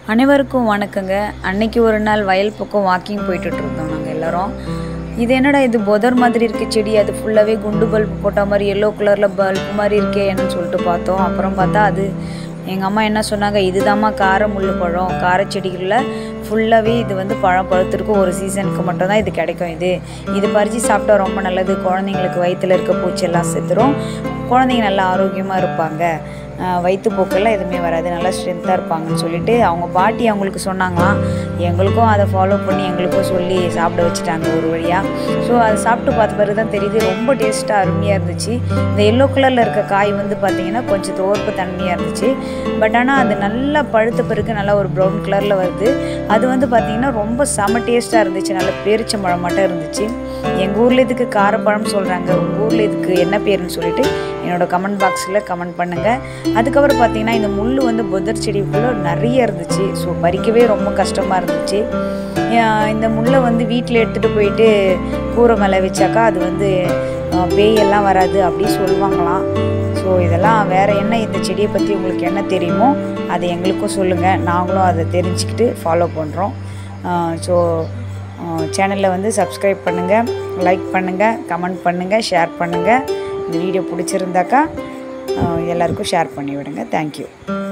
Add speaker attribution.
Speaker 1: அனைவருக்கும் வணக்கங்க அன்னைக்கு ஒரு நாள் வயல் பக்கம் வாக்கிங் போயிட்டுட்டு இருந்தோம் நாங்கள் எல்லாரும் இது என்னடா இது புதர் மாதிரி இருக்க செடி அது ஃபுல்லாகவே குண்டு பல்பு போட்ட மாதிரி எல்லோ கலரில் பல்பு மாதிரி இருக்கே என்னன்னு சொல்லிட்டு பார்த்தோம் அப்புறம் பார்த்தா அது எங்கள் அம்மா என்ன சொன்னாங்க இதுதாம்மா கார முள்ளு பழம் காரச்செடிகளில் ஃபுல்லாகவே இது வந்து பழம் பழுத்திருக்கும் ஒரு சீசனுக்கு மட்டும்தான் இது கிடைக்கும் இது இது பறித்து சாப்பிட்டா ரொம்ப நல்லது குழந்தைங்களுக்கு வயிற்றில் இருக்க பூச்செல்லாம் செத்துரும் குழந்தைங்க நல்லா ஆரோக்கியமாக இருப்பாங்க ஆஹ் வயிற்றுப்போக்கெல்லாம் எதுவுமே வராது நல்லா ஸ்ட்ரென்த்தாக இருப்பாங்கன்னு சொல்லிட்டு அவங்க பாட்டி அவங்களுக்கு சொன்னாங்களாம் எங்களுக்கும் அதை ஃபாலோ பண்ணி எங்களுக்கும் சொல்லி சாப்பிட வச்சுட்டாங்க ஒரு வழியாக ஸோ அதை சாப்பிட்டு பார்த்த பிறகு தான் தெரியுது ரொம்ப டேஸ்ட்டாக அருமையாக இருந்துச்சு இந்த எல்லோ கலரில் இருக்க காய் வந்து பார்த்திங்கன்னா கொஞ்சம் தோற்பு தன்மையாக இருந்துச்சு பட் ஆனால் அது நல்லா பழுத்த பிறகு நல்லா ஒரு ப்ரௌன் கலரில் வருது அது வந்து பார்த்திங்கன்னா ரொம்ப செம டேஸ்ட்டாக இருந்துச்சு நல்ல பேரிச்சம்பழம் மட்டும் இருந்துச்சு எங்கள் ஊரில் இதுக்கு காரப்பழம் சொல்கிறாங்க உங்கள் ஊரில் இதுக்கு என்ன பேருன்னு சொல்லிட்டு என்னோட கமெண்ட் பாக்ஸில் கமெண்ட் பண்ணுங்கள் அதுக்கப்புறம் பார்த்தீங்கன்னா இந்த முள் வந்து புதர் செடிக்குள்ளே நிறைய இருந்துச்சு ஸோ பறிக்கவே ரொம்ப கஷ்டமாக இருந்துச்சு ஆஹ் இந்த முள்ளை வந்து வீட்டில் எடுத்துகிட்டு போயிட்டு கூரை மேலே வச்சாக்கா அது வந்து ஆஹ் பேயெல்லாம் வராது அப்படி சொல்லுவாங்களாம் ஸோ இதெல்லாம் வேறு என்ன இந்த செடியை பற்றி உங்களுக்கு என்ன தெரியுமோ அதை எங்களுக்கும் சொல்லுங்கள் நாங்களும் அதை தெரிஞ்சுக்கிட்டு ஃபாலோ பண்ணுறோம் ஸோ சேனலில் வந்து சப்ஸ்கிரைப் பண்ணுங்கள் லைக் பண்ணுங்கள் கமெண்ட் பண்ணுங்கள் ஷேர் பண்ணுங்கள் இந்த வீடியோ பிடிச்சிருந்தாக்கா ஆஹ் எல்லாருக்கும் ஷேர் பண்ணி விடுங்க தேங்க்யூ